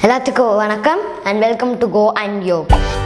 எல்லாத்துக்கும் வணக்கம் and welcome to go and yo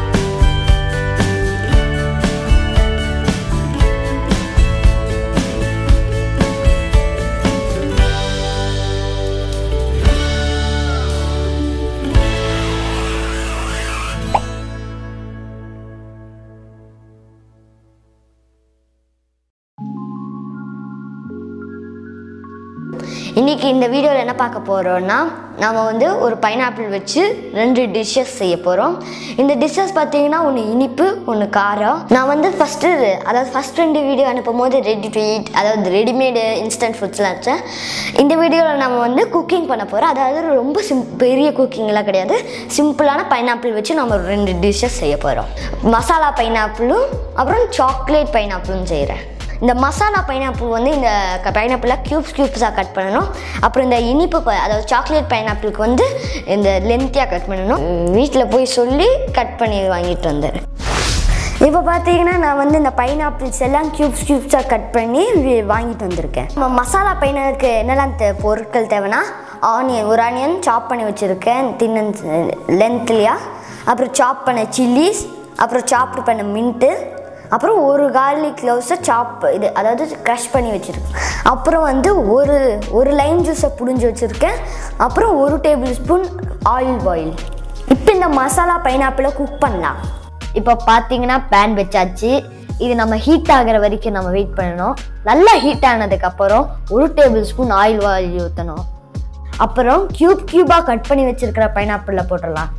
இன்னைக்கு இந்த வீடியோவில் என்ன பார்க்க போகிறோம்னா நம்ம வந்து ஒரு பைனாப்பிள் வச்சு ரெண்டு டிஷ்ஷஸ் செய்ய போகிறோம் இந்த டிஷ்ஷஸ் பார்த்தீங்கன்னா ஒன்று இனிப்பு ஒன்று காரம் நான் வந்து ஃபஸ்ட்டு அதாவது ஃபஸ்ட் ரெண்டு வீடியோ அனுப்பும் போது ரெடி டு eat அதாவது ரெடிமேடு இன்ஸ்டன்ட் ஃபுட்ஸ்லாம் வச்சேன் இந்த வீடியோவில் நம்ம வந்து குக்கிங் பண்ண போகிறோம் அதாவது ரொம்ப சிம் பெரிய குக்கிங்லாம் கிடையாது சிம்பிளான பைனாப்பிள் வச்சு நம்ம ஒரு ரெண்டு டிஷ்ஷஸ் செய்ய போகிறோம் மசாலா பைனாப்பிளும் அப்புறம் சாக்லேட் பைனாப்பிளும் செய்கிறேன் இந்த மசாலா பைனாப்பிள் வந்து இந்த பைனாப்பிளை க்யூப்ஸ் க்யூப்ஸாக கட் பண்ணணும் அப்புறம் இந்த இனிப்பு ப- அதாவது சாக்லேட் பைனாப்பிளுக்கு வந்து இந்த லென்த்தியாக கட் பண்ணணும் வீட்டில் போய் சொல்லி கட் பண்ணி வாங்கிட்டு வந்தேன் இப்போ பார்த்தீங்கன்னா நான் வந்து இந்த பைனாப்பிள்ஸ் எல்லாம் க்யூப்ஸ் க்யூப்ஸாக கட் பண்ணி வி- வாங்கிட்டு வந்திருக்கேன் நம்ம மசாலா பைனாவுக்கு என்னெல்லாம் தே பொருட்கள் தேவைன்னா ஆனியன் ஒரு ஆனியன் சாப் பண்ணி வச்சுருக்கேன் தின்னன் லென்த்லியா அப்புறம் சாப் பண்ண சில்லிஸ் அப்புறம் சாப் பண்ண மின்ட்டு அப்புறம் ஒரு கார்லிக் க்ளவுஸை சாப் இது அதாவது க்ரஷ் பண்ணி வச்சுருக்கேன் அப்புறம் வந்து ஒரு ஒரு லைம் ஜூஸை புழிஞ்சு வச்சுருக்கேன் அப்புறம் ஒரு டேபிள் ஸ்பூன் ஆயில் பாயில் இப்போ இந்த மசாலா பைனாப்பிளை குக் பண்ணலாம் இப்போ பார்த்தீங்கன்னா பேன் வச்சாச்சு இது நம்ம ஹீட் ஆகிற வரைக்கும் நம்ம வெயிட் பண்ணணும் நல்லா ஹீட் ஆனதுக்கப்புறம் ஒரு டேபிள் ஸ்பூன் ஆயில் ஆயில் ஊற்றணும் அப்புறம் க்யூப் க்யூபாக கட் பண்ணி வச்சிருக்கிற பைனாப்பிளில் போட்டுடலாம்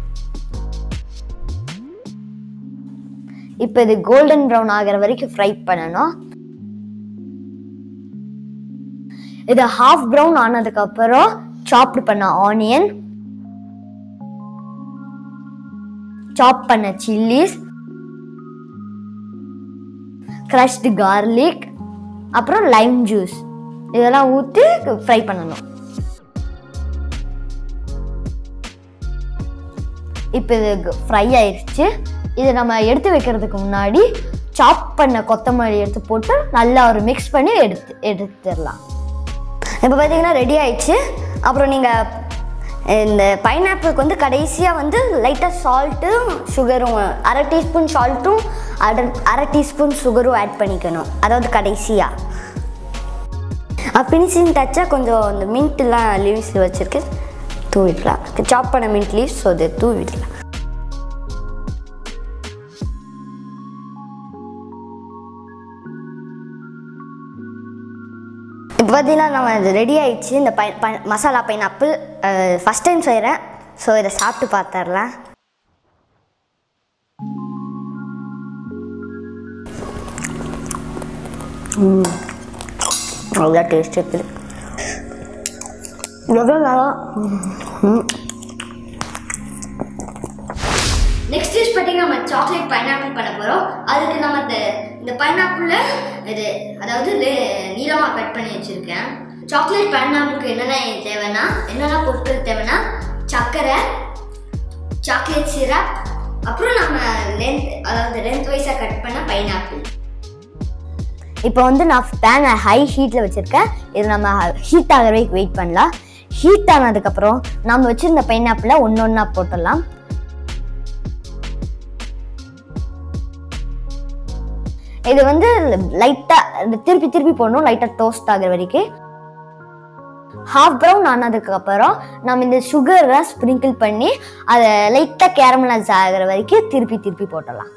இப்போ இது கோல்டன் ப்ரௌன் ஆகிற வரைக்கும் ஃப்ரை பண்ணணும் இது ஹாஃப் ப்ரௌன் ஆனதுக்கு அப்புறம் சாப்ட் பண்ண ஆனியன் சாப் பண்ண சில்லிஸ் crushed garlic அப்புறம் லைம் ஜூஸ் இதெல்லாம் ஊற்றி ஃப்ரை பண்ணணும் இப்போ இது ஃப்ரை ஆயிடுச்சு இதை நம்ம எடுத்து வைக்கிறதுக்கு முன்னாடி சாப் பண்ண கொத்தமல்லி எடுத்து போட்டு நல்லா ஒரு மிக்ஸ் பண்ணி எடுத்து எடுத்துடலாம் இப்போ பார்த்தீங்கன்னா ரெடி ஆயிடுச்சு அப்புறம் நீங்கள் இந்த பைனாப்பிளுக்கு வந்து கடைசியாக வந்து லைட்டாக சால்ட்டும் சுகரும் அரை டீஸ்பூன் சால்ட்டும் அரை அரை டீஸ்பூன் சுகரும் ஆட் பண்ணிக்கணும் அதாவது கடைசியாக ஃபினிஷிங் டச்சாக கொஞ்சம் இந்த மின்ட்லாம் லீவ்ஸ் வச்சுருக்கு தூவிடலாம் சாப் பண்ண மின்ட் லீவ்ஸ் ஸோ அது தூவிடலாம் இப்போ பார்த்தீங்கன்னா நம்ம இது ரெடி ஆயிடுச்சு இந்த பை பை மசாலா பைனாப்பிள் ஃபஸ்ட் டைம் செய்கிறேன் ஸோ இதை சாப்பிட்டு பார்த்துடலாம் அவ்வளோ டேஸ்ட் இருக்குது எவ்வளோ நல்லா நெக்ஸ்ட் டிஷ் பார்த்தீங்கன்னா நம்ம சாக்லேட் பைனாப்பிள் பண்ண போகிறோம் அதுக்கு நம்ம இந்த இந்த பைனாப்பிளில் இது அதாவது நீளமாக கட் பண்ணி வச்சுருக்கேன் சாக்லேட் பைனாப்பிளுக்கு என்னென்ன தேவைன்னா என்னென்ன பொருட்கள் தேவைன்னா சர்க்கரை சாக்லேட் சிரப் அப்புறம் நம்ம லென்த் அதாவது லென்த் வைஸாக கட் பண்ண பைனாப்பிள் இப்போ வந்து நான் பேனை ஹை ஹீட்டில் வச்சுருக்கேன் இது நம்ம ஹீட் ஆகிற வரைக்கும் வெயிட் பண்ணலாம் ஹீட் ஆனதுக்கப்புறம் நம்ம வச்சுருந்த பைனாப்பிளை ஒன்று ஒன்றா போட்டுடலாம் இது வந்து லைட்டாக திருப்பி திருப்பி போடணும் லைட்டாக டோஸ்ட் ஆகிற வரைக்கும் ஹாஃப் ப்ரௌன் ஆனதுக்கு அப்புறம் நம்ம இந்த சுகரை ஸ்ப்ரிங்கிள் பண்ணி அதை லைட்டாக கேரமலைஸ் ஆகிற வரைக்கும் திருப்பி திருப்பி போட்டுடலாம்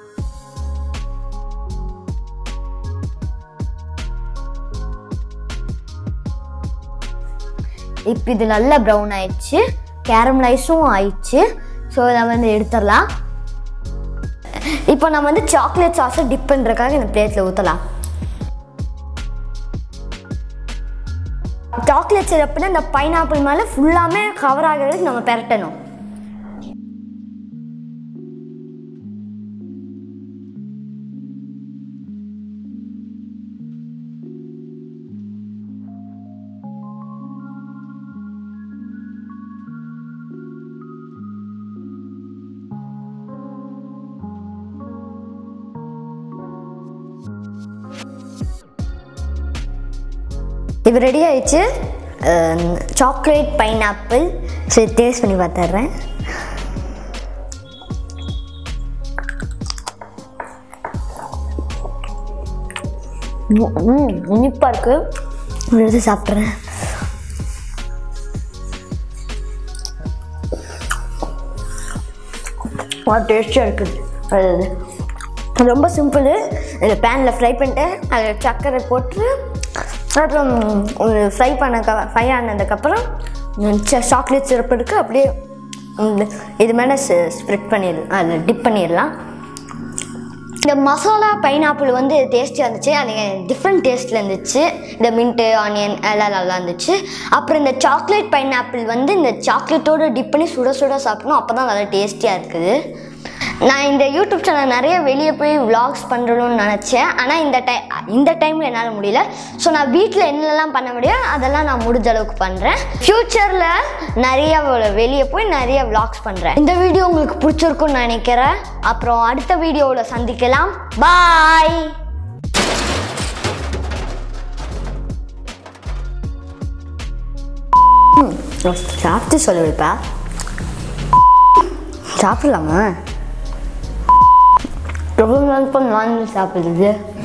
இப்போ இது நல்லா ப்ரௌன் ஆயிடுச்சு கேரமலைஸும் ஆயிடுச்சு ஸோ இதை வந்து எடுத்துடலாம் இப்போ நம்ம வந்து சாக்லேட் சாஸை டிப் பண்ணுறதுக்காக இந்த பிளேட்டில் ஊற்றலாம் சாக்லேட் சிரப்புனா இந்த பைனாப்பிள் மேலே ஃபுல்லாமே கவர் ஆகிறதுக்கு நம்ம பெரட்டணும் இப்போ ரெடி ஆயிடுச்சு சாக்லேட் பைனாப்பிள் சரி டேஸ்ட் பண்ணி பார்த்துட்றேன் ம் இனிப்பாக இருக்குது எடுத்து சாப்பிட்றேன் டேஸ்டியாக இருக்குது அது ரொம்ப சிம்பிள் இதை பேனில் ஃப்ரை பண்ணிட்டு அதில் சர்க்கரை போட்டு அப்புறம் ஒரு ஃப்ரை பண்ண ஃப்ரை ஆனதுக்கப்புறம் சாக்லேட் சிரப் எடுக்க அப்படியே இந்த இது மேலே ஸ்ப்ரெட் பண்ணிடலாம் அதில் டிப் பண்ணிடலாம் இந்த மசாலா பைனாப்பிள் வந்து டேஸ்டியாக இருந்துச்சு அது டிஃப்ரெண்ட் டேஸ்ட்டில் இருந்துச்சு இந்த மின்ட்டு ஆனியன் எல்லாம் நல்லா இருந்துச்சு அப்புறம் இந்த சாக்லேட் பைனாப்பிள் வந்து இந்த சாக்லேட்டோட டிப் பண்ணி சுட சுட சாப்பிடணும் அப்போ தான் நல்லா டேஸ்டியாக இருக்குது நான் இந்த யூடியூப் சேனல் நிறைய வெளியே போய் vlogs பண்ணணும்னு நினச்சேன் ஆனால் இந்த டைம் இந்த டைமில் என்னால் முடியல ஸோ நான் வீட்டில் என்னெல்லாம் பண்ண முடியும் அதெல்லாம் நான் முடிஞ்ச அளவுக்கு பண்ணுறேன் ஃப்யூச்சரில் நிறைய வெளியே போய் நிறைய vlogs பண்ணுறேன் இந்த வீடியோ உங்களுக்கு பிடிச்சிருக்கும்னு நினைக்கிறேன் அப்புறம் அடுத்த வீடியோவில் சந்திக்கலாம் பாய் சாப்பிட்டு சொல்ல வைப்பா சாப்பிடலாமா ரொம்ப நாள் நான்வெஜ் சாப்பிடுறது